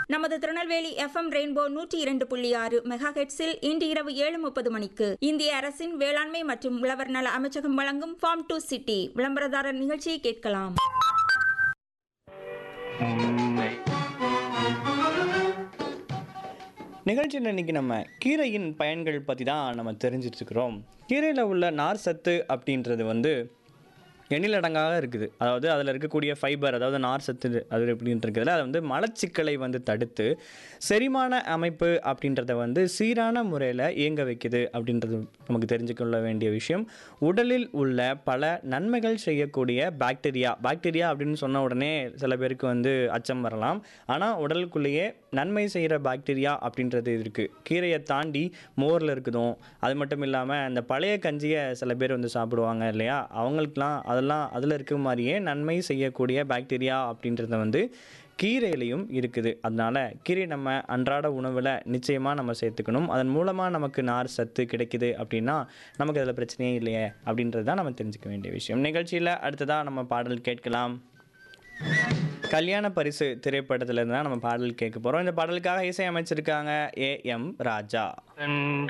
நமது Tirunelveli FM rainbow நூற்றி இரண்டு புள்ளி ஆறு மெகா ஹெட்ஸில் இன்று இரவு ஏழு முப்பது மணிக்கு இந்திய அரசின் வேளாண்மை மற்றும் உழவர் நல அமைச்சகம் வழங்கும் ஃபார்ம் டு சிட்டி விளம்பரதாரர் நிகழ்ச்சியை கேட்கலாம் உன்னை நிகழ்ச்சியில் இன்னைக்கு நம்ம கீரையின் பயன்கள் பற்றி தான் நம்ம தெரிஞ்சிட்டு இருக்கிறோம் கீரையில் உள்ள நார் சத்து அப்படின்றது வந்து எண்ணிலடங்காக இருக்குது அதாவது அதில் இருக்கக்கூடிய ஃபைபர் அதாவது நார் சத்து அது எப்படின்னு இருக்கிறதுல அது வந்து மலச்சிக்கலை வந்து தடுத்து செரிமான அமைப்பு அப்படின்றத வந்து சீரான முறையில் இயங்க வைக்குது அப்படின்றது நமக்கு தெரிஞ்சுக்கொள்ள வேண்டிய விஷயம் உடலில் உள்ள பல நன்மைகள் செய்யக்கூடிய பாக்டீரியா பாக்டீரியா அப்படின்னு சொன்ன உடனே சில பேருக்கு வந்து அச்சம் வரலாம் ஆனால் உடலுக்குள்ளேயே நன்மை செய்கிற பாக்டீரியா அப்படின்றது இருக்குது கீரையை தாண்டி மோரில் இருக்குதும் அது மட்டும் இல்லாமல் அந்த பழைய கஞ்சியை சில பேர் வந்து சாப்பிடுவாங்க இல்லையா அவங்களுக்குலாம் அதெல்லாம் அதில் இருக்க மாதிரியே நன்மை செய்யக்கூடிய பாக்டீரியா அப்படின்றத வந்து கீரையிலையும் இருக்குது அதனால கீரை நம்ம அன்றாட உணவில் நிச்சயமாக நம்ம சேர்த்துக்கணும் அதன் மூலமாக நமக்கு நார் சத்து கிடைக்குது அப்படின்னா நமக்கு அதில் பிரச்சனையே இல்லையே அப்படின்றது தான் நம்ம தெரிஞ்சுக்க வேண்டிய விஷயம் நிகழ்ச்சியில் அடுத்ததாக நம்ம பாடல் கேட்கலாம் கல்யாண பரிசு திரைப்படத்துல இருந்து தான் நம்ம பாடல் கேட்க போகிறோம் இந்த பாடலுக்காக இசை அமைச்சிருக்காங்க ஏ எம் ராஜா கண்ட